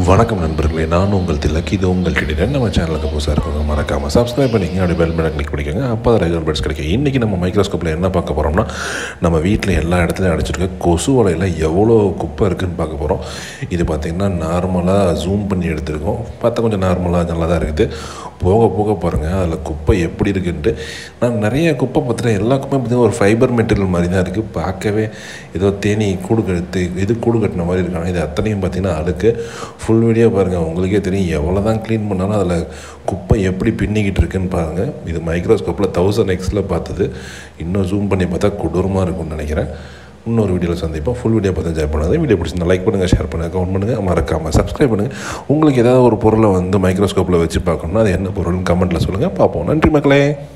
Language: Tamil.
வணக்கம் நண்பர்களே நான் உங்கள் திலக்கு இது உங்கள் கிடையாது நம்ம சேனலுக்கு புதுசாக இருக்கவங்க மறக்காமல் சப்ஸ்கிரைப் பண்ணிங்க அப்படி பெல் பட்டன் கிளிக் பண்ணிக்கோங்க அப்போ தான் ரெகுலர் பேட்ஸ் கிடைக்கும் இன்றைக்கி நம்ம மைக்ரோஸ்கோப்பில் என்ன பார்க்க போகிறோம்னா நம்ம வீட்டில் எல்லா இடத்துலையும் அடிச்சிருக்க கொசு வலையில் எவ்வளோ குப்பை இருக்குதுன்னு பார்க்க போகிறோம் இது பார்த்திங்கன்னா நார்மலாக ஜூம் பண்ணி எடுத்திருக்கோம் பார்த்தா கொஞ்சம் நார்மலாக நல்லா தான் இருக்குது போக போக பாருங்கள் அதில் குப்பை எப்படி இருக்குன்ட்டு நான் நிறைய குப்பை பார்த்துட்டேன் எல்லா குப்பையும் பார்த்திங்கன்னா ஒரு ஃபைபர் மெட்டீரியல் மாதிரி தான் இருக்குது பார்க்கவே ஏதோ தேனி கூடு கட்டு இது கூடு கட்டின மாதிரி இருக்காங்க இது அத்தனையும் பார்த்திங்கன்னா அழுக்கு ஃபுல் வீடியோ பாருங்கள் உங்களுக்கே தெரியும் எவ்வளோ தான் க்ளீன் பண்ணாலும் அதில் குப்பை எப்படி பின்னிக்கிட்டு இருக்குன்னு பாருங்கள் இது மைக்ரோஸ்கோப்பில் தௌசண்ட் எக்ஸில் பார்த்தது இன்னும் ஜூம் பண்ணி பார்த்தா கொடூரமாக இருக்கும்னு நினைக்கிறேன் இன்னொரு வீடியோவில் சந்திப்போம் ஃபுல் வீடியோ பார்த்து என்ஜாய் பண்ணுங்கள் வீடியோ பிடிச்சிருந்தா லைக் பண்ணுங்கள் ஷேர் பண்ணுங்கள் கமெண்ட் பண்ணுங்கள் மறக்காமல் சப்ஸ்கிரைப் பண்ணுங்கள் உங்களுக்கு ஏதாவது ஒரு பொருளை வந்து மைக்ரோஸ்கோப்பில் வச்சு பார்க்கணும்னா அது என்ன பொருள்னு கமெண்ட்டில் சொல்லுங்கள் பார்ப்போம் நன்றி மக்களே